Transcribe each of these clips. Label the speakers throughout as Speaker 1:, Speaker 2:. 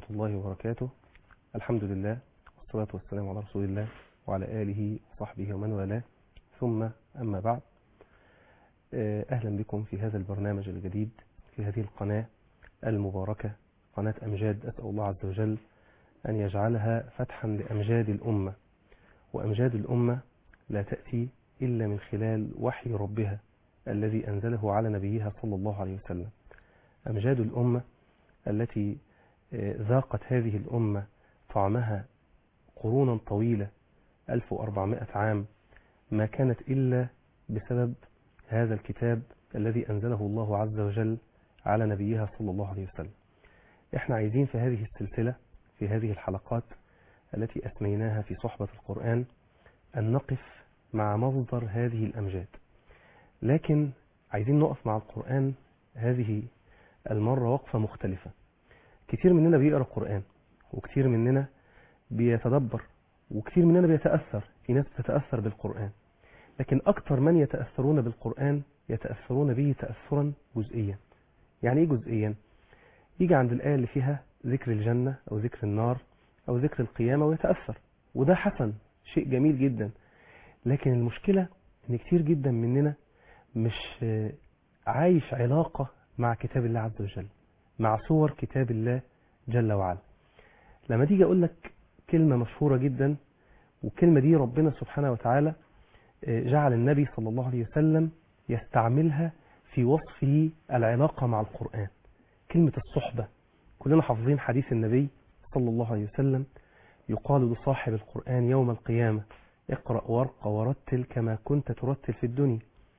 Speaker 1: ورحمة الله وبركاته الحمد لله والصلاة والسلام على رسول الله وعلى آله وصحبه ومن والاه ثم أما بعد أهلا بكم في هذا البرنامج الجديد في هذه القناة المباركة قناة أمجاد أسأل الله عز وجل أن يجعلها فتحا لأمجاد الأمة وأمجاد الأمة لا تأتي إلا من خلال وحي ربها الذي أنزله على نبيها صلى الله عليه وسلم أمجاد الأمة التي ذاقت هذه الأمة طعمها قرونا طويلة 1400 عام ما كانت إلا بسبب هذا الكتاب الذي أنزله الله عز وجل على نبيها صلى الله عليه وسلم احنا عايزين في هذه السلسلة في هذه الحلقات التي أسميناها في صحبة القرآن أن نقف مع مصدر هذه الأمجاد لكن عايزين نقف مع القرآن هذه المرة وقفة مختلفة كتير مننا بيقرأ القرآن وكتير مننا بيتدبر وكتير مننا بيتأثر في ناس بتتأثر بالقرآن لكن أكثر من يتأثرون بالقرآن يتأثرون به تأثرا جزئيا يعني إيه جزئيا يجي عند الآية اللي فيها ذكر الجنة أو ذكر النار أو ذكر القيامة ويتأثر وده حسن شيء جميل جدا لكن المشكلة إن كتير جدا مننا مش عايش علاقة مع كتاب الله عز وجل مع صور كتاب الله جل وعلا لما تيجي أقول لك كلمة مشهورة جدا والكلمة دي ربنا سبحانه وتعالى جعل النبي صلى الله عليه وسلم يستعملها في وصفه العلاقة مع القرآن كلمة الصحبة كلنا حافظين حديث النبي صلى الله عليه وسلم يقال لصاحب القرآن يوم القيامة اقرأ وارق ورتل كما كنت ترتل في الدنيا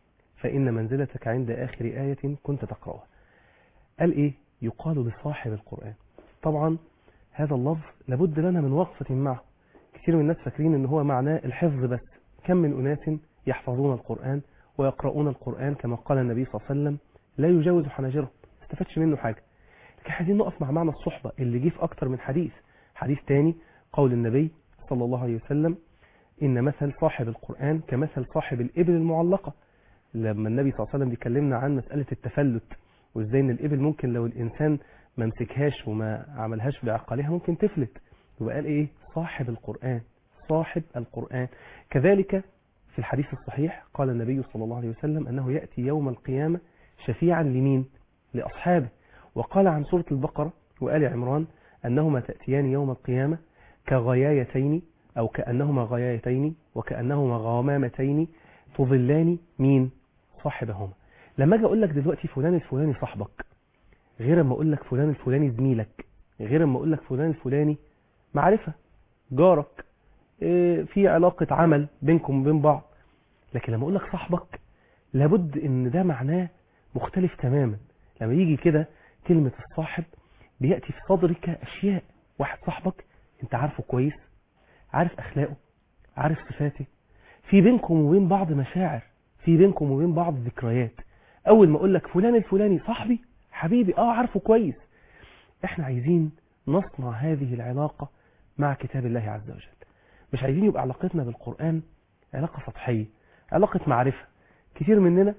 Speaker 1: فإن منزلتك عند آخر آية كنت تقرأها قال إيه يقال لصاحب القرآن طبعا هذا اللفظ لابد لنا من وقفة معه كثير من الناس فاكرين ان هو معناه الحفظ بس كم من أناس يحفظون القرآن ويقرؤون القرآن كما قال النبي صلى الله عليه وسلم لا يجاوز حناجرهم ما استفادش منه حاجة لكن عايزين نقف مع معنى الصحبة اللي جه في أكتر من حديث حديث تاني قول النبي صلى الله عليه وسلم إن مثل صاحب القرآن كمثل صاحب الإبل المعلقة لما النبي صلى الله عليه وسلم بيكلمنا عن مسألة التفلت وإزاي إن الإبل ممكن لو الإنسان ما مسكهاش وما عملهاش بعقلها ممكن تفلت يبقى قال إيه صاحب القرآن صاحب القرآن كذلك في الحديث الصحيح قال النبي صلى الله عليه وسلم أنه يأتي يوم القيامة شفيعا لمين لأصحابه وقال عن سورة البقرة وآل عمران أنهما تأتيان يوم القيامة كغيايتين أو كأنهما غيايتين وكأنهما غمامتين تظلان مين صاحبهما لما اجي اقول لك دلوقتي فلان الفلاني صاحبك غير اما اقول لك فلان الفلاني زميلك غير اما اقول لك فلان الفلاني معرفة جارك إيه في علاقة عمل بينكم وبين بعض لكن لما اقول لك صاحبك لابد ان ده معناه مختلف تماما لما يجي كده كلمة الصاحب بيأتي في صدرك اشياء واحد صاحبك انت عارفه كويس عارف اخلاقه عارف صفاته في بينكم وبين بعض مشاعر في بينكم وبين بعض ذكريات اول ما اقول لك فلان الفلاني صاحبي حبيبي اه عارفه كويس احنا عايزين نصنع هذه العلاقة مع كتاب الله عز وجل مش عايزين يبقى علاقتنا بالقرآن علاقة سطحية علاقة معرفة كتير مننا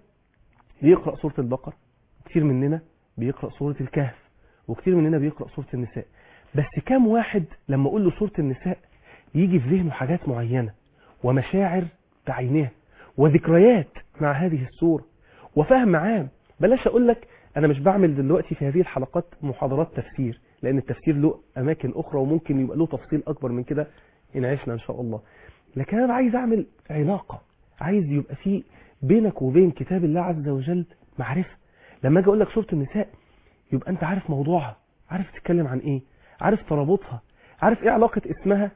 Speaker 1: بيقرأ سورة البقر كتير مننا بيقرأ سورة الكهف وكتير مننا بيقرأ سورة النساء بس كام واحد لما اقول له سورة النساء يجي في ذهنه حاجات معينة ومشاعر بعينها وذكريات مع هذه السورة وفهم عام بلاش اقول لك انا مش بعمل دلوقتي في هذه الحلقات محاضرات تفسير لان التفسير له اماكن اخرى وممكن يبقى له تفصيل اكبر من كده ان عشنا ان شاء الله لكن انا عايز اعمل علاقة عايز يبقى في بينك وبين كتاب الله عز وجل معرفة لما اجي اقول لك سورة النساء يبقى انت عارف موضوعها عارف تتكلم عن ايه عارف ترابطها عارف ايه علاقة اسمها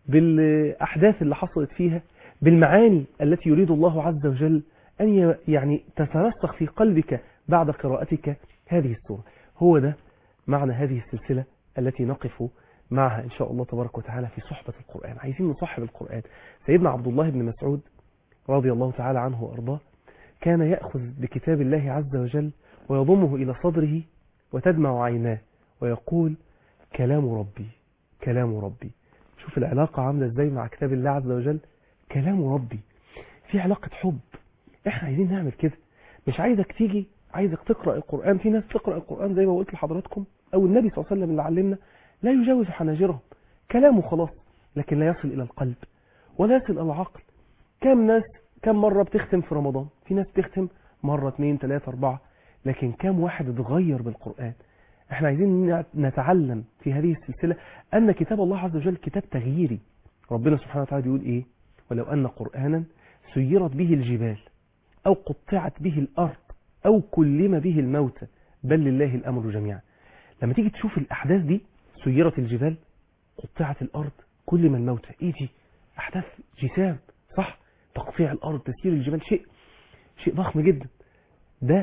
Speaker 1: بالاحداث اللي حصلت فيها بالمعاني التي يريد الله عز وجل أن يعني تترسخ في قلبك بعد قراءتك هذه السورة هو ده معنى هذه السلسلة التي نقف معها إن شاء الله تبارك وتعالى في صحبة القرآن عايزين نصحب القرآن سيدنا عبد الله بن مسعود رضي الله تعالى عنه وأرضاه كان يأخذ بكتاب الله عز وجل ويضمه إلى صدره وتدمع عيناه ويقول كلام ربي كلام ربي شوف العلاقة عاملة ازاي مع كتاب الله عز وجل كلام ربي في علاقة حب احنا عايزين نعمل كده مش عايزك تيجي عايزك تقرأ القرآن في ناس تقرأ القرآن زي ما قلت لحضراتكم او النبي صلى الله عليه وسلم اللي علمنا لا يجاوز حناجرهم كلامه خلاص لكن لا يصل إلى القلب ولا يصل إلى العقل كم ناس كم مرة بتختم في رمضان في ناس بتختم مرة اثنين ثلاثة أربعة لكن كم واحد اتغير بالقرآن احنا عايزين نتعلم في هذه السلسلة أن كتاب الله عز وجل كتاب تغييري ربنا سبحانه وتعالى يقول إيه ولو أن قرآنا سيرت به الجبال أو قطعت به الأرض أو كلم به الموتى بل لله الأمر جميعا لما تيجي تشوف الأحداث دي سيرت الجبال قطعت الأرض كلم الموتى إيه دي أحداث جسام صح تقطيع الأرض تسيير الجبال شيء شيء ضخم جدا ده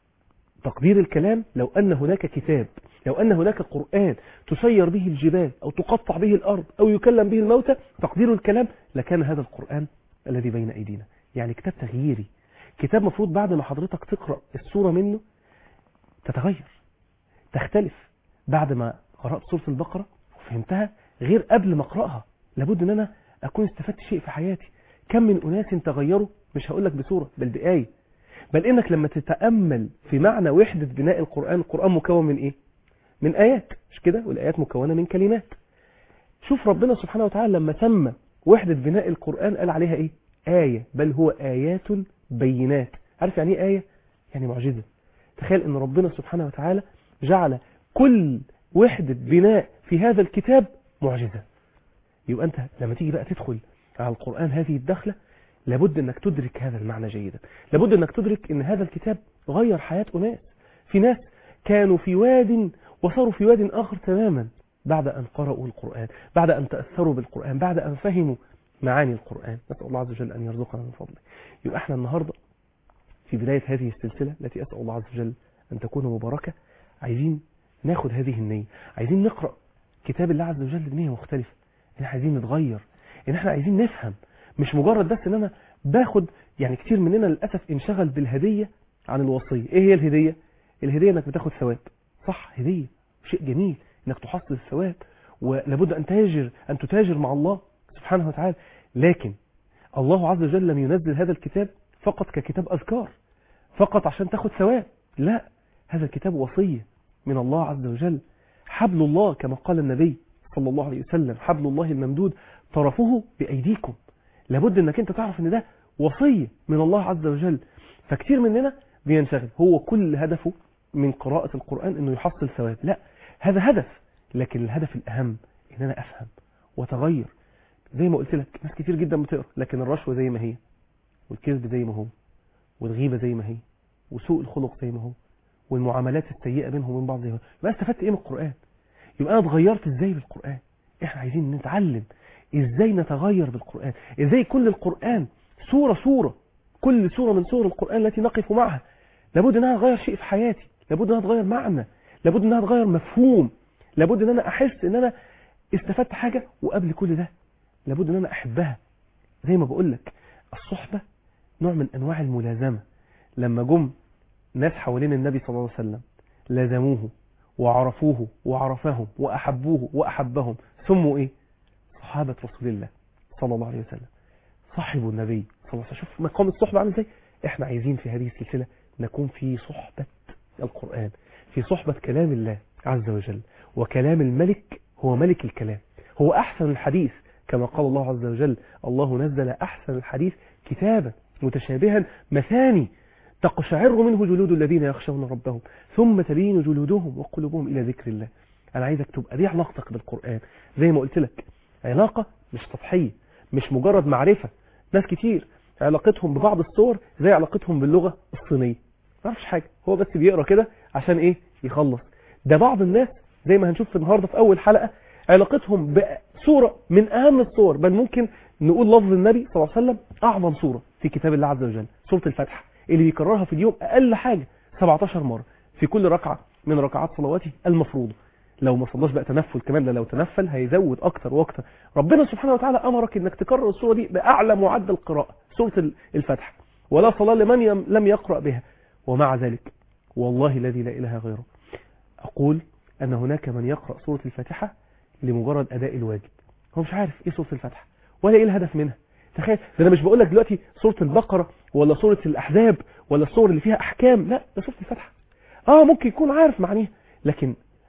Speaker 1: تقدير الكلام لو أن هناك كتاب لو أن هناك قرآن تسير به الجبال أو تقطع به الأرض أو يكلم به الموتى تقدير الكلام لكان هذا القرآن الذي بين أيدينا يعني كتاب تغييري كتاب مفروض بعد ما حضرتك تقرأ السورة منه تتغير تختلف بعد ما قرأت سورة البقرة وفهمتها غير قبل ما أقرأها لابد أن أنا أكون استفدت شيء في حياتي كم من أناس تغيروا مش هقول لك بسورة بل بآية بل إنك لما تتأمل في معنى وحدة بناء القرآن القرآن مكون من إيه من آيات مش كده والآيات مكونة من كلمات شوف ربنا سبحانه وتعالى لما سمى وحدة بناء القرآن قال عليها إيه آية بل هو آيات بينات عارف يعني إيه آية يعني معجزة تخيل أن ربنا سبحانه وتعالى جعل كل وحدة بناء في هذا الكتاب معجزة يبقى أنت لما تيجي بقى تدخل على القرآن هذه الدخلة لابد أنك تدرك هذا المعنى جيدا لابد أنك تدرك أن هذا الكتاب غير حياة أناس في ناس كانوا في واد وصاروا في واد آخر تماما بعد أن قرأوا القرآن بعد أن تأثروا بالقرآن بعد أن فهموا معاني القرآن نسأل الله عز وجل أن يرزقنا من فضله يبقى احنا النهاردة في بداية هذه السلسلة التي أسأل الله عز وجل أن تكون مباركة عايزين ناخد هذه النية عايزين نقرأ كتاب الله عز وجل بنية مختلفة ان احنا عايزين نتغير ان احنا عايزين نفهم مش مجرد بس ان انا باخد يعني كتير مننا للأسف انشغل بالهدية عن الوصية ايه هي الهدية الهدية انك بتاخد ثواب صح هدية شيء جميل انك تحصل الثواب ولابد ان تاجر ان تتاجر مع الله سبحانه وتعالى لكن الله عز وجل لم ينزل هذا الكتاب فقط ككتاب أذكار فقط عشان تاخد ثواب لا هذا الكتاب وصية من الله عز وجل حبل الله كما قال النبي صلى الله عليه وسلم حبل الله الممدود طرفه بأيديكم لابد انك انت تعرف ان ده وصية من الله عز وجل فكتير مننا بينشغل هو كل هدفه من قراءة القرآن انه يحصل ثواب لا هذا هدف لكن الهدف الأهم ان انا افهم وتغير زي ما قلت لك ناس كتير جدا بتقرا لكن الرشوة زي ما هي والكذب زي ما هو والغيبة زي ما هي وسوء الخلق زي ما هو والمعاملات السيئة بينهم وبين بعض زي ما هو يبقى استفدت ايه من القرآن يبقى انا اتغيرت ازاي بالقرآن احنا عايزين نتعلم ازاي نتغير بالقرآن ازاي كل القرآن سورة سورة كل سورة من سور القرآن التي نقف معها لابد انها تغير شيء في حياتي لابد انها تغير معنى لابد انها تغير مفهوم لابد ان انا احس ان انا استفدت حاجة وقبل كل ده لابد ان انا احبها زي ما بقول لك الصحبة نوع من انواع الملازمة لما جم ناس حوالين النبي صلى الله عليه وسلم لازموه وعرفوه وعرفهم وأحبوه وأحبهم ثم إيه صحابة رسول الله صلى الله عليه وسلم صاحب النبي صلى الله عليه وسلم شوف مقام الصحبة عامل ازاي احنا عايزين في هذه السلسلة نكون في صحبة القرآن في صحبة كلام الله عز وجل وكلام الملك هو ملك الكلام هو أحسن الحديث كما قال الله عز وجل الله نزل أحسن الحديث كتابا متشابها مثاني تقشعر منه جلود الذين يخشون ربهم ثم تلين جلودهم وقلوبهم إلى ذكر الله أنا عايزك تبقى دي علاقتك بالقرآن زي ما قلت لك علاقة مش سطحية مش مجرد معرفة ناس كتير علاقتهم ببعض الصور زي علاقتهم باللغة الصينية ما عرفش حاجة هو بس بيقرأ كده عشان ايه يخلص ده بعض الناس زي ما هنشوف في النهاردة في أول حلقة علاقتهم بصورة من أهم الصور بل ممكن نقول لفظ النبي صلى الله عليه وسلم أعظم صورة في كتاب الله عز وجل سورة الفتح اللي بيكررها في اليوم أقل حاجة 17 مرة في كل ركعة من ركعات صلواته المفروضة لو ما صلاش بقى تنفل كمان لو تنفل هيزود أكتر وأكتر ربنا سبحانه وتعالى أمرك أنك تكرر السورة دي بأعلى معدل قراءة سورة الفتح ولا صلاة لمن لم يقرأ بها ومع ذلك والله الذي لا إله غيره أقول أن هناك من يقرأ سورة الفاتحة لمجرد أداء الواجب هو مش عارف إيه سورة الفاتحة ولا إيه الهدف منها تخيل ده أنا مش بقول لك دلوقتي سورة البقرة ولا سورة الأحزاب ولا الصور اللي فيها أحكام لا ده سورة الفاتحة آه ممكن يكون عارف معانيها لكن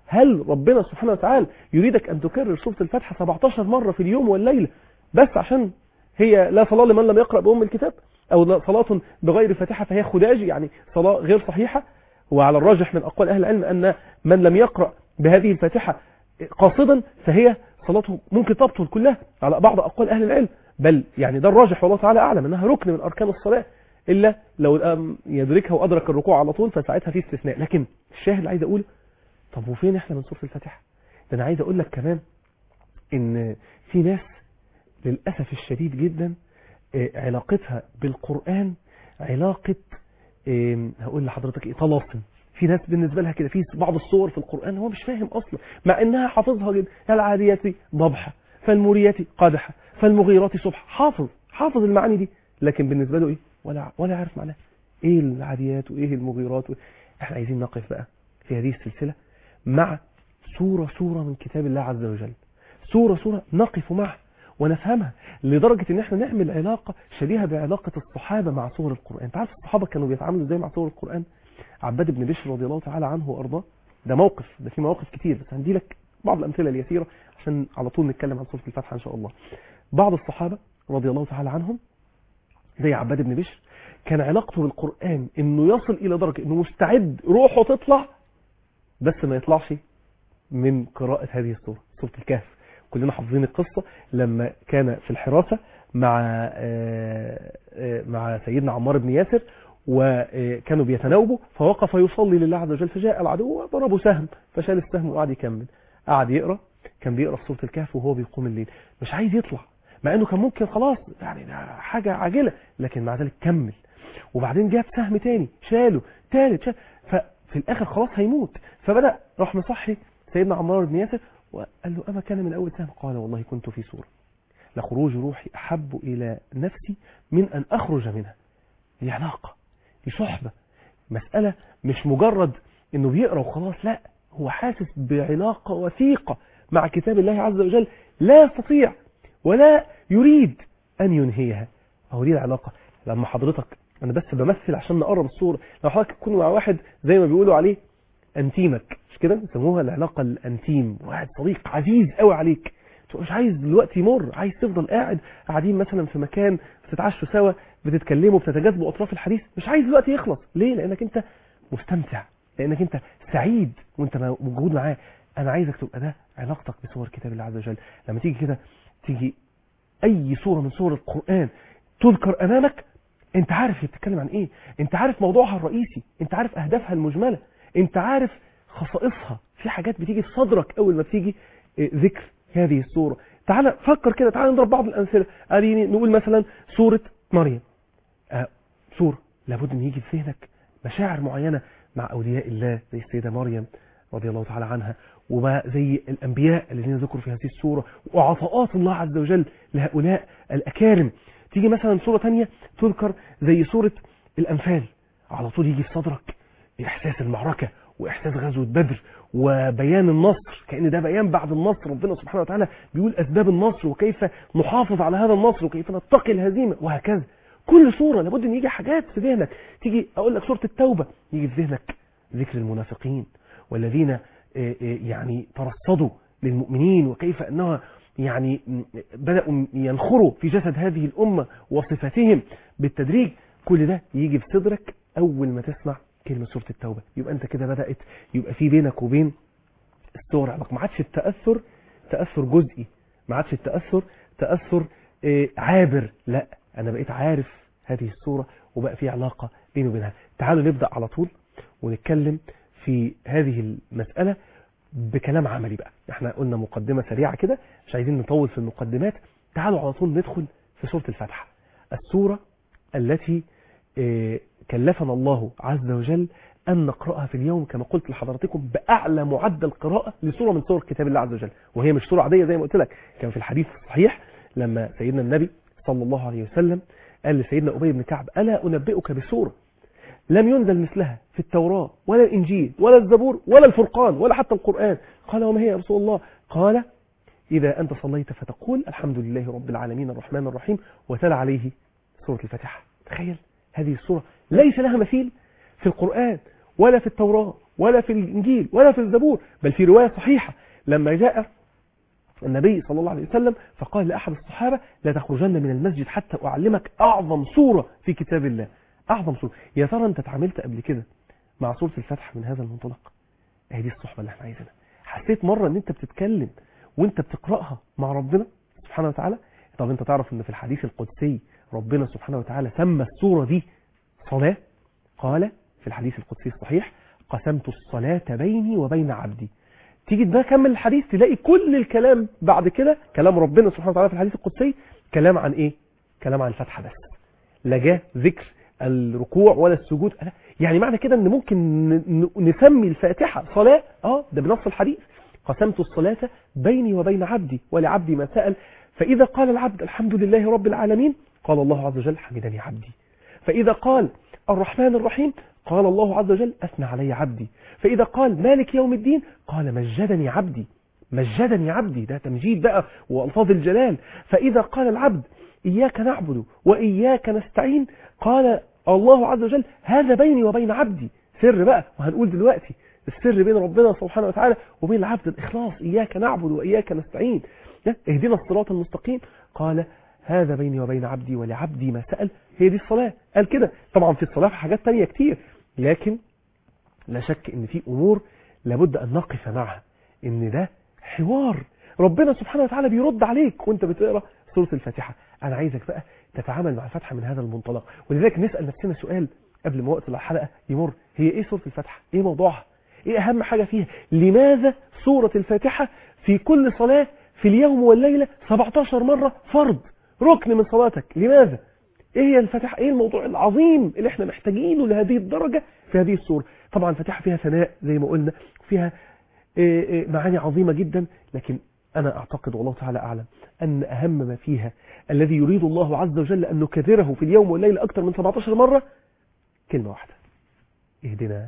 Speaker 1: هل ربنا سبحانه وتعالى يريدك أن تكرر سورة الفاتحة 17 مرة في اليوم والليلة بس عشان هي لا صلاة لمن لم يقرأ بأم الكتاب أو لا صلاة بغير فاتحة فهي خداج يعني صلاة غير صحيحة وعلى الراجح من أقوال أهل العلم أن من لم يقرأ بهذه الفاتحة قاصدا فهي صلاته ممكن تبطل كلها على بعض أقوال أهل العلم بل يعني ده الراجح والله تعالى أعلم أنها ركن من أركان الصلاة إلا لو الآن يدركها وأدرك الركوع على طول فساعتها في استثناء لكن الشاهد اللي عايز أقول طب وفين إحنا من سورة الفاتحة ده أنا عايز أقول لك كمان إن في ناس للأسف الشديد جدا آه، علاقتها بالقرآن علاقة آه، هقول لحضرتك إيه طلاسم في ناس بالنسبة لها كده في بعض الصور في القرآن هو مش فاهم أصلا مع إنها حافظها جدا العاديات ضبحة فالموريات قدحة فالمغيرات صبح حافظ حافظ المعاني دي لكن بالنسبة له إيه ولا ولا عارف معناها إيه العاديات وإيه المغيرات وإيه؟ إحنا عايزين نقف بقى في هذه السلسلة مع سورة سورة من كتاب الله عز وجل سورة سورة نقف معها ونفهمها لدرجة ان احنا نعمل علاقة شبيهة بعلاقة الصحابة مع سور القرآن تعرف الصحابة كانوا بيتعاملوا ازاي مع سور القرآن عباد بن بشر رضي الله تعالى عنه وارضاه ده موقف ده في مواقف كتير بس هندي لك بعض الامثلة اليسيرة عشان على طول نتكلم عن سورة الفاتحة ان شاء الله بعض الصحابة رضي الله تعالى عنهم زي عباد بن بشر كان علاقته بالقرآن انه يصل الى درجة انه مستعد روحه تطلع بس ما يطلعش من قراءة هذه السورة سورة الكهف كلنا حافظين القصة لما كان في الحراسة مع آه، آه، مع سيدنا عمار بن ياسر وكانوا بيتناوبوا فوقف يصلي لله عز وجل فجاء العدو وضربه سهم فشال السهم وقعد يكمل قعد يقرأ كان بيقرأ في سورة الكهف وهو بيقوم الليل مش عايز يطلع مع انه كان ممكن خلاص يعني ده حاجة عاجلة لكن مع ذلك كمل وبعدين جاب سهم تاني شاله تالت شال ففي الاخر خلاص هيموت فبدأ راح مصحي سيدنا عمار بن ياسر وقال له أما كان من أول سهم قال والله كنت في سورة لخروج روحي أحب إلى نفسي من أن أخرج منها دي علاقة دي صحبة مسألة مش مجرد أنه بيقرأ وخلاص لا هو حاسس بعلاقة وثيقة مع كتاب الله عز وجل لا يستطيع ولا يريد أن ينهيها أهو دي العلاقة لما حضرتك أنا بس بمثل عشان نقرب الصورة لو حضرتك تكون مع واحد زي ما بيقولوا عليه أنتيمك مش كده بيسموها العلاقة الأنتيم واحد صديق عزيز قوي عليك تبقى مش عايز دلوقتي يمر عايز تفضل قاعد قاعدين مثلا في مكان بتتعشوا سوا بتتكلموا بتتجاذبوا أطراف الحديث مش عايز دلوقتي يخلص ليه لأنك أنت مستمتع لأنك أنت سعيد وأنت موجود معاه أنا عايزك تبقى ده علاقتك بصور كتاب الله عز وجل لما تيجي كده تيجي أي صورة من صور القرآن تذكر أمامك أنت عارف هي بتتكلم عن إيه أنت عارف موضوعها الرئيسي أنت عارف أهدافها المجملة أنت عارف خصائصها في حاجات بتيجي في صدرك أول ما بتيجي آه، ذكر هذه الصورة تعال فكر كده تعال نضرب بعض الأمثلة قالين نقول مثلا سورة مريم آه، سورة لابد أن يجي في ذهنك مشاعر معينة مع أولياء الله زي السيدة مريم رضي الله تعالى عنها وما زي الأنبياء الذين ذكروا في هذه السورة وعطاءات الله عز وجل لهؤلاء الأكارم تيجي مثلا سورة تانية تذكر زي سورة الأنفال على طول يجي في صدرك إحساس المعركة وإحساس غزوة بدر وبيان النصر كأن ده بيان بعد النصر ربنا سبحانه وتعالى بيقول أسباب النصر وكيف نحافظ على هذا النصر وكيف نتقي الهزيمة وهكذا كل سورة لابد أن يجي حاجات في ذهنك تيجي أقول لك سورة التوبة يجي في ذهنك ذكر المنافقين والذين آه، آه، يعني ترصدوا للمؤمنين وكيف أنها يعني م- بدأوا ينخروا في جسد هذه الأمة وصفاتهم بالتدريج كل ده يجي في صدرك أول ما تسمع كلمة سورة التوبة يبقى أنت كده بدأت يبقى في بينك وبين السور علاقة ما عادش التأثر تأثر جزئي ما عادش التأثر تأثر آه، عابر لا أنا بقيت عارف هذه الصورة وبقى في علاقة بيني وبينها تعالوا نبدأ على طول ونتكلم في هذه المسألة بكلام عملي بقى احنا قلنا مقدمة سريعة كده مش عايزين نطول في المقدمات تعالوا على طول ندخل في سورة الفاتحة السورة التي آه، كلفنا الله عز وجل أن نقرأها في اليوم كما قلت لحضراتكم بأعلى معدل قراءة لسورة من سور كتاب الله عز وجل وهي مش سورة عادية زي ما قلت لك كان في الحديث الصحيح لما سيدنا النبي صلى الله عليه وسلم قال لسيدنا أبي بن كعب ألا أنبئك بسورة لم ينزل مثلها في التوراة ولا الإنجيل ولا الزبور ولا الفرقان ولا حتى القرآن قال وما هي يا رسول الله قال إذا أنت صليت فتقول الحمد لله رب العالمين الرحمن الرحيم وتلا عليه سورة الفاتحة تخيل هذه السورة ليس لها مثيل في القرآن ولا في التوراة ولا في الإنجيل ولا في الزبور بل في رواية صحيحة لما جاء النبي صلى الله عليه وسلم فقال لأحد الصحابة لا تخرجن من المسجد حتى أعلمك أعظم سورة في كتاب الله أعظم سورة يا ترى أنت اتعاملت قبل كده مع سورة الفتح من هذا المنطلق هي دي الصحبة اللي احنا عايزينها حسيت مرة ان انت بتتكلم وانت بتقرأها مع ربنا سبحانه وتعالى طب انت تعرف ان في الحديث القدسي ربنا سبحانه وتعالى سمى السورة دي صلاة قال في الحديث القدسي الصحيح قسمت الصلاة بيني وبين عبدي تيجي بقى كمل الحديث تلاقي كل الكلام بعد كده كلام ربنا سبحانه وتعالى في الحديث القدسي كلام عن ايه كلام عن الفتحة بس لا جاء ذكر الركوع ولا السجود لا. يعني معنى كده ان ممكن ن- نسمي الفاتحة صلاة اه ده بنص الحديث قسمت الصلاة بيني وبين عبدي ولعبدي ما سأل فإذا قال العبد الحمد لله رب العالمين قال الله عز وجل حمدني عبدي فإذا قال الرحمن الرحيم قال الله عز وجل أثنى علي عبدي فإذا قال مالك يوم الدين قال مجدني عبدي مجدني عبدي ده تمجيد بقى وألفاظ الجلال فإذا قال العبد إياك نعبد وإياك نستعين قال الله عز وجل هذا بيني وبين عبدي سر بقى وهنقول دلوقتي السر بين ربنا سبحانه وتعالى وبين العبد الإخلاص إياك نعبد وإياك نستعين ده اهدنا الصراط المستقيم قال هذا بيني وبين عبدي ولعبدي ما سأل هي دي الصلاة قال كده طبعا في الصلاة في حاجات تانية كتير لكن لا شك ان في امور لابد ان نقف معها ان ده حوار ربنا سبحانه وتعالى بيرد عليك وانت بتقرا سوره الفاتحه انا عايزك بقى تتعامل مع الفاتحه من هذا المنطلق ولذلك نسال نفسنا سؤال قبل ما وقت الحلقه يمر هي ايه سوره الفاتحه ايه موضوعها ايه اهم حاجه فيها لماذا سوره الفاتحه في كل صلاه في اليوم والليله 17 مره فرض ركن من صلاتك لماذا ايه هي الفاتحه ايه الموضوع العظيم اللي احنا محتاجينه لهذه الدرجه في هذه السوره طبعا الفاتحه فيها ثناء زي ما قلنا فيها إيه إيه معاني عظيمه جدا لكن انا اعتقد والله تعالى اعلم ان اهم ما فيها الذي يريد الله عز وجل ان نكرره في اليوم والليله اكثر من 17 مره كلمه واحده اهدنا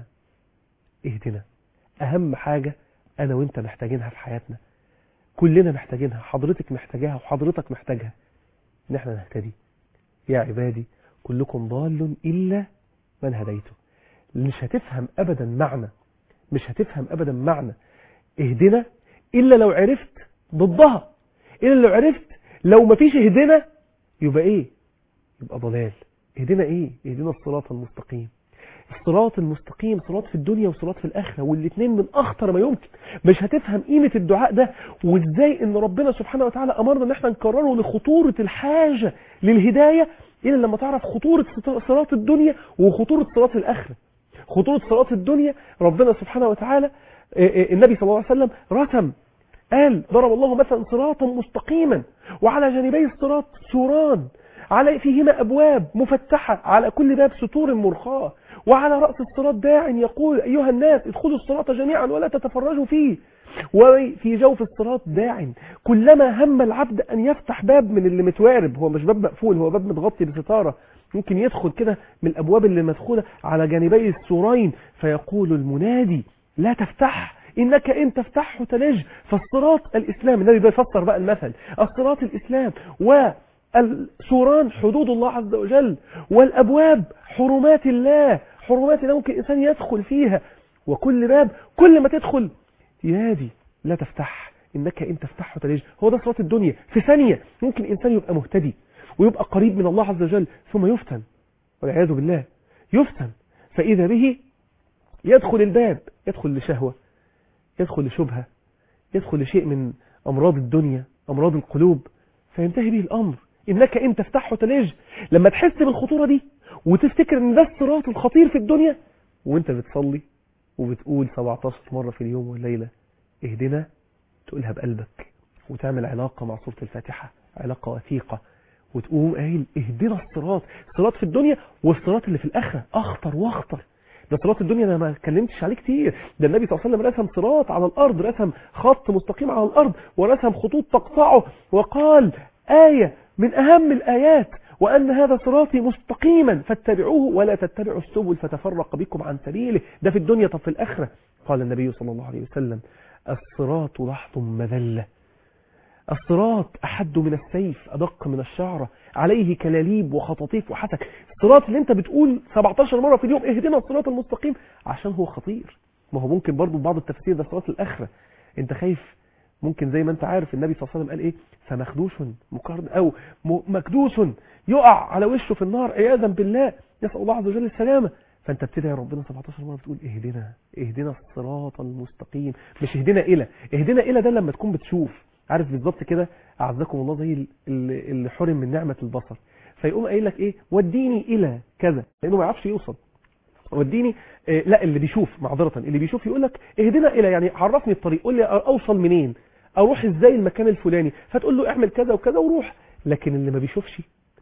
Speaker 1: اهدنا اهم حاجه انا وانت محتاجينها في حياتنا كلنا محتاجينها حضرتك محتاجاها وحضرتك محتاجها ان احنا نهتدي يا عبادي كلكم ضال إلا من هديته مش هتفهم أبدا معنى مش هتفهم أبدا معنى اهدنا إلا لو عرفت ضدها إلا لو عرفت لو مفيش اهدنا يبقى إيه يبقى ضلال اهدنا إيه اهدنا الصراط المستقيم الصراط المستقيم صراط في الدنيا وصراط في الآخرة والاثنين من أخطر ما يمكن مش هتفهم قيمة الدعاء ده وإزاي إن ربنا سبحانه وتعالى أمرنا إن احنا نكرره لخطورة الحاجة للهداية إلا لما تعرف خطورة صراط الدنيا وخطورة صراط الآخرة خطورة صراط الدنيا ربنا سبحانه وتعالى النبي صلى الله عليه وسلم رسم قال ضرب الله مثلا صراطا مستقيما وعلى جانبي الصراط سوران على فيهما أبواب مفتحة على كل باب ستور مرخاة وعلى رأس الصراط داع يقول أيها الناس ادخلوا الصراط جميعا ولا تتفرجوا فيه وفي جوف الصراط داع كلما هم العبد أن يفتح باب من اللي متوارب هو مش باب مقفول هو باب متغطي بستارة ممكن يدخل كده من الأبواب اللي مدخولة على جانبي السورين فيقول المنادي لا تفتح إنك إن تفتحه تلج فالصراط الإسلام النبي بيفسر بقى المثل الصراط الإسلام والسوران حدود الله عز وجل والأبواب حرمات الله حرمات الله ممكن الإنسان يدخل فيها وكل باب كل ما تدخل ينادي لا تفتح إنك إن تفتحه تلج هو ده صراط الدنيا في ثانية ممكن الإنسان يبقى مهتدي ويبقى قريب من الله عز وجل ثم يفتن والعياذ بالله يفتن فإذا به يدخل الباب يدخل لشهوة يدخل لشبهة يدخل لشيء من أمراض الدنيا أمراض القلوب فينتهي به الأمر إنك إن تفتحه تلج لما تحس بالخطورة دي وتفتكر إن ده الصراط الخطير في الدنيا وانت بتصلي وبتقول 17 مرة في اليوم والليلة اهدنا تقولها بقلبك وتعمل علاقة مع سورة الفاتحة علاقة وثيقة وتقوم قايل اهدنا الصراط الصراط في الدنيا والصراط اللي في الآخرة أخطر وأخطر ده صراط الدنيا انا ما اتكلمتش عليه كتير ده النبي صلى الله عليه وسلم رسم صراط على الارض رسم خط مستقيم على الارض ورسم خطوط تقطعه وقال آية من اهم الايات وان هذا صراطي مستقيما فاتبعوه ولا تتبعوا السبل فتفرق بكم عن سبيله ده في الدنيا طب في الاخره قال النبي صلى الله عليه وسلم الصراط لحظ مذله الصراط أحد من السيف أدق من الشعرة عليه كلاليب وخطاطيف وحسك الصراط اللي انت بتقول 17 مرة في اليوم اهدنا الصراط المستقيم عشان هو خطير ما هو ممكن برضو بعض التفسير ده صلاة الآخرة انت خايف ممكن زي ما انت عارف النبي صلى الله عليه وسلم قال ايه فمخدوش مقارن او م- مكدوس يقع على وشه في النار عياذا بالله يسأل الله عز وجل السلامة فانت بتدعي ربنا 17 مرة بتقول اهدنا اهدنا الصراط المستقيم مش اهدنا الى اهدنا الى ده لما تكون بتشوف عارف بالظبط كده اعزكم الله زي ال- ال- اللي حرم من نعمة البصر فيقوم قايل لك ايه وديني الى كذا لانه ما يعرفش يوصل وديني آه، لا اللي بيشوف معذرة اللي بيشوف يقول لك اهدنا الى يعني عرفني الطريق قول لي اوصل منين اروح ازاي المكان الفلاني فتقول له اعمل كذا وكذا وروح لكن اللي ما بيشوفش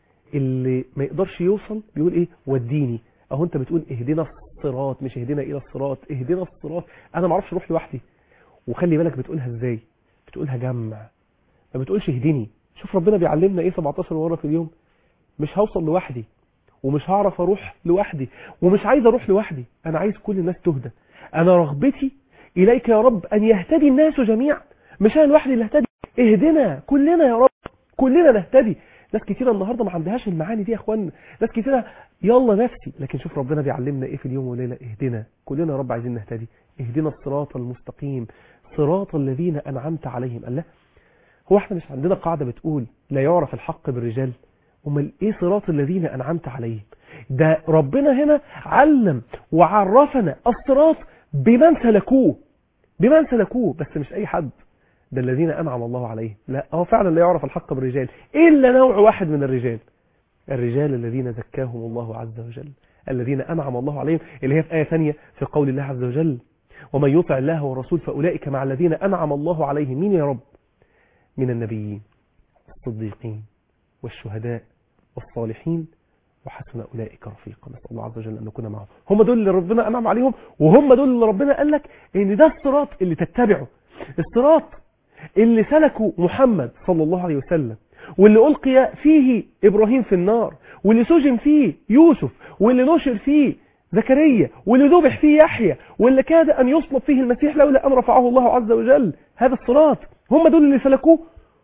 Speaker 1: اللي ما يقدرش يوصل بيقول ايه وديني اهو انت بتقول اهدنا الصراط مش اهدنا الى الصراط اهدنا الصراط انا ما اعرفش اروح لوحدي وخلي بالك بتقولها ازاي بتقولها جمع ما بتقولش اهدني شوف ربنا بيعلمنا ايه 17 مره في اليوم مش هوصل لوحدي ومش هعرف اروح لوحدي ومش عايز اروح لوحدي انا عايز كل الناس تهدى انا رغبتي اليك يا رب ان يهتدي الناس جميعا مش انا لوحدي اللي اهتدي اهدنا كلنا يا رب كلنا نهتدي ناس كتيرة النهاردة ما عندهاش المعاني دي يا اخوانا ناس كتيرة يلا نفسي لكن شوف ربنا بيعلمنا ايه في اليوم والليلة اهدنا كلنا يا رب عايزين نهتدي اهدنا الصراط المستقيم صراط الذين انعمت عليهم قال لا هو احنا مش عندنا قاعدة بتقول لا يعرف الحق بالرجال امال ايه صراط الذين انعمت عليهم ده ربنا هنا علم وعرفنا الصراط بمن سلكوه بمن سلكوه بس مش اي حد ده الذين انعم الله عليهم لا هو فعلا لا يعرف الحق بالرجال الا نوع واحد من الرجال الرجال الذين زكاهم الله عز وجل الذين انعم الله عليهم اللي هي في ايه ثانيه في قول الله عز وجل ومن يطع الله والرسول فاولئك مع الذين انعم الله عليهم مين يا رب من النبيين الصديقين والشهداء والصالحين وحسن أولئك رفيقا نسأل الله عز وجل أن نكون معهم هم دول اللي ربنا أنعم عليهم وهم دول اللي ربنا قال لك إن ده الصراط اللي تتبعه الصراط اللي سلكه محمد صلى الله عليه وسلم واللي ألقي فيه إبراهيم في النار واللي سجن فيه يوسف واللي نشر فيه زكريا واللي ذبح فيه يحيى واللي كاد أن يصلب فيه المسيح لولا أن رفعه الله عز وجل هذا الصراط هم دول اللي سلكوه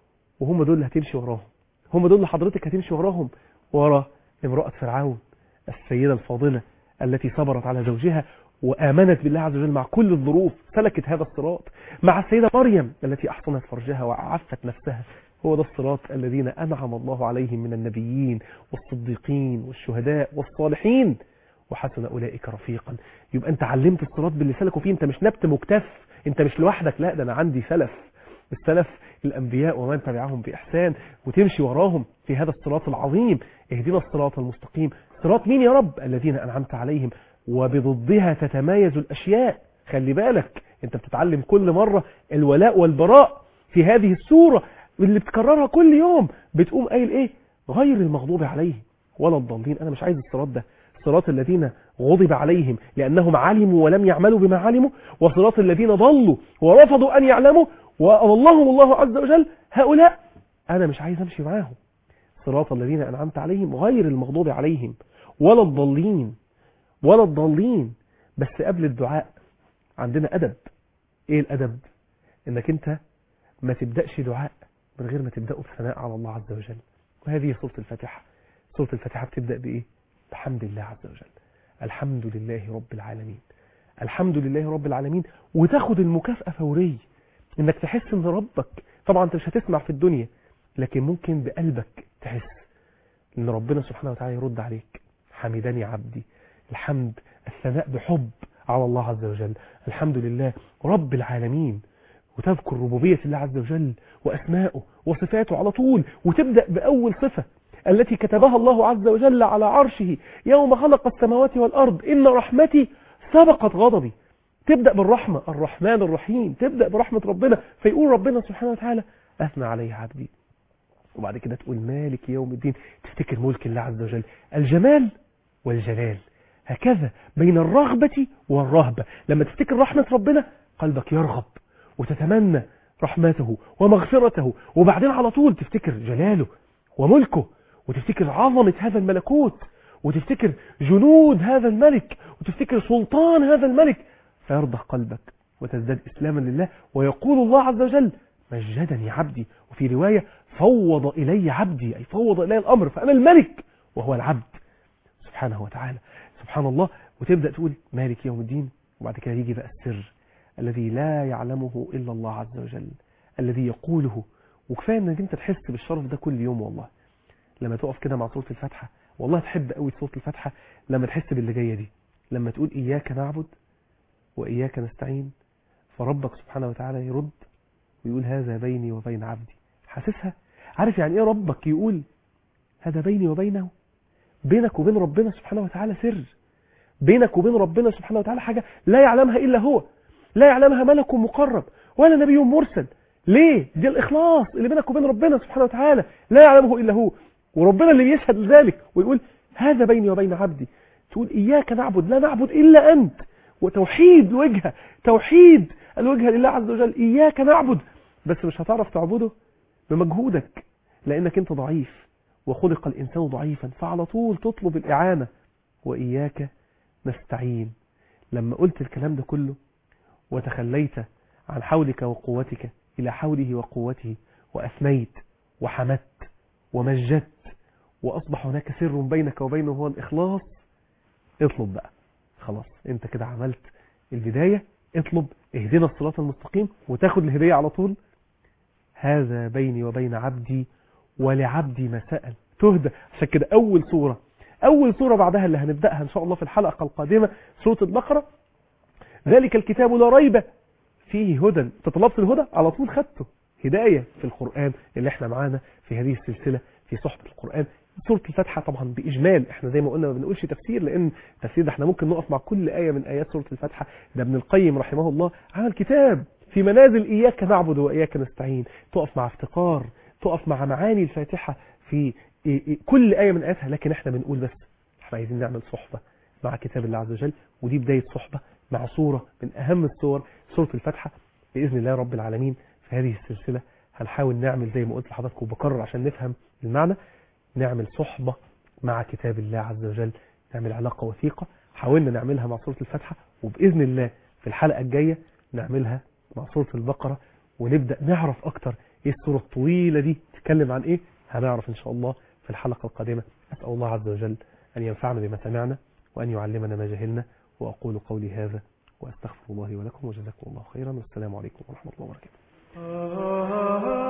Speaker 1: وهم دول اللي هتمشي وراهم هم دول اللي حضرتك هتمشي وراهم ورا امرأة فرعون السيدة الفاضلة التي صبرت على زوجها وآمنت بالله عز وجل مع كل الظروف سلكت هذا الصراط مع السيدة مريم التي أحصنت فرجها وعفت نفسها هو ده الصراط الذين أنعم الله عليهم من النبيين والصديقين والشهداء والصالحين وحسن أولئك رفيقا يبقى أنت علمت الصراط باللي سلكوا فيه أنت مش نبت مكتف أنت مش لوحدك لا ده أنا عندي سلف السلف الأنبياء ومن تبعهم بإحسان وتمشي وراهم في هذا الصراط العظيم اهدنا الصراط المستقيم صراط مين يا رب الذين أنعمت عليهم وبضدها تتمايز الأشياء خلي بالك انت بتتعلم كل مرة الولاء والبراء في هذه السورة اللي بتكررها كل يوم بتقوم قايل ايه غير المغضوب عليهم ولا الضالين انا مش عايز الصراط ده صراط الذين غضب عليهم لأنهم علموا ولم يعملوا بما علموا وصراط الذين ضلوا ورفضوا أن يعلموا وأضلهم الله عز وجل هؤلاء أنا مش عايز أمشي معاهم صراط الذين أنعمت عليهم غير المغضوب عليهم ولا الضالين ولا الضالين بس قبل الدعاء عندنا أدب إيه الأدب إنك أنت ما تبدأش دعاء من غير ما تبدأه بثناء على الله عز وجل وهذه سورة الفاتحة سورة الفاتحة بتبدأ بإيه بحمد الله عز وجل الحمد لله رب العالمين الحمد لله رب العالمين وتاخد المكافأة فورية انك تحس ان ربك طبعا انت مش هتسمع في الدنيا لكن ممكن بقلبك تحس ان ربنا سبحانه وتعالى يرد عليك حمدني عبدي الحمد الثناء بحب على الله عز وجل الحمد لله رب العالمين وتذكر ربوبية الله عز وجل وأسماءه وصفاته على طول وتبدأ بأول صفة التي كتبها الله عز وجل على عرشه يوم خلق السماوات والأرض إن رحمتي سبقت غضبي تبدأ بالرحمة الرحمن الرحيم تبدأ برحمة ربنا فيقول ربنا سبحانه وتعالى أثنى عليه عبدي وبعد كده تقول مالك يوم الدين تفتكر ملك الله عز وجل الجمال والجلال هكذا بين الرغبة والرهبة لما تفتكر رحمة ربنا قلبك يرغب وتتمنى رحمته ومغفرته وبعدين على طول تفتكر جلاله وملكه وتفتكر عظمة هذا الملكوت وتفتكر جنود هذا الملك وتفتكر سلطان هذا الملك فيرضى قلبك وتزداد إسلاما لله ويقول الله عز وجل مجدني عبدي وفي رواية فوض إلي عبدي أي فوض إلي الأمر فأنا الملك وهو العبد سبحانه وتعالى سبحان الله وتبدأ تقول مالك يوم الدين وبعد كده يجي بقى السر الذي لا يعلمه إلا الله عز وجل الذي يقوله وكفاية انك انت تحس بالشرف ده كل يوم والله لما تقف كده مع سورة الفاتحة والله تحب قوي سورة الفاتحة لما تحس باللي جاية دي لما تقول إياك نعبد وإياك نستعين فربك سبحانه وتعالى يرد ويقول هذا بيني وبين عبدي حاسسها عارف يعني ايه ربك يقول هذا بيني وبينه بينك وبين ربنا سبحانه وتعالى سر بينك وبين ربنا سبحانه وتعالى حاجة لا يعلمها إلا هو لا يعلمها ملك مقرب ولا نبي مرسل ليه دي الإخلاص اللي بينك وبين ربنا سبحانه وتعالى لا يعلمه إلا هو وربنا اللي بيشهد لذلك ويقول هذا بيني وبين عبدي تقول إياك نعبد لا نعبد إلا أنت وتوحيد الوجهة توحيد الوجهة لله عز وجل إياك نعبد بس مش هتعرف تعبده بمجهودك لأنك أنت ضعيف وخلق الإنسان ضعيفا فعلى طول تطلب الإعانة وإياك نستعين لما قلت الكلام ده كله وتخليت عن حولك وقوتك إلى حوله وقوته وأثنيت وحمدت ومجدت وأصبح هناك سر بينك وبينه هو الإخلاص اطلب بقى خلاص انت كده عملت البداية اطلب اهدنا الصراط المستقيم وتاخد الهدية على طول هذا بيني وبين عبدي ولعبدي ما سأل تهدى عشان كده أول سورة أول سورة بعدها اللي هنبدأها إن شاء الله في الحلقة القادمة سورة البقرة ذلك الكتاب لا ريب فيه هدى انت طلبت الهدى على طول خدته هداية في القرآن اللي احنا معانا في هذه السلسلة في صحبة القرآن سورة الفاتحة طبعا بإجمال احنا زي ما قلنا ما بنقولش تفسير لأن تفسير ده احنا ممكن نقف مع كل آية من آيات سورة الفاتحة ده ابن القيم رحمه الله عمل كتاب في منازل إياك نعبد وإياك نستعين تقف مع افتقار تقف مع معاني الفاتحة في كل آية من آياتها لكن احنا بنقول بس احنا عايزين نعمل صحبة مع كتاب الله عز وجل ودي بداية صحبة مع صورة من أهم الصور سورة الفاتحة بإذن الله رب العالمين في هذه السلسلة هنحاول نعمل زي ما قلت لحضراتكم وبكرر عشان نفهم المعنى نعمل صحبة مع كتاب الله عز وجل نعمل علاقة وثيقة حاولنا نعملها مع سورة الفاتحة وبإذن الله في الحلقة الجاية نعملها مع سورة البقرة ونبدأ نعرف أكتر إيه السورة الطويلة دي تتكلم عن إيه هنعرف إن شاء الله في الحلقة القادمة أسأل الله عز وجل أن ينفعنا بما سمعنا وأن يعلمنا ما جهلنا وأقول قولي هذا وأستغفر الله ولكم وجزاكم الله خيرا والسلام عليكم ورحمة الله وبركاته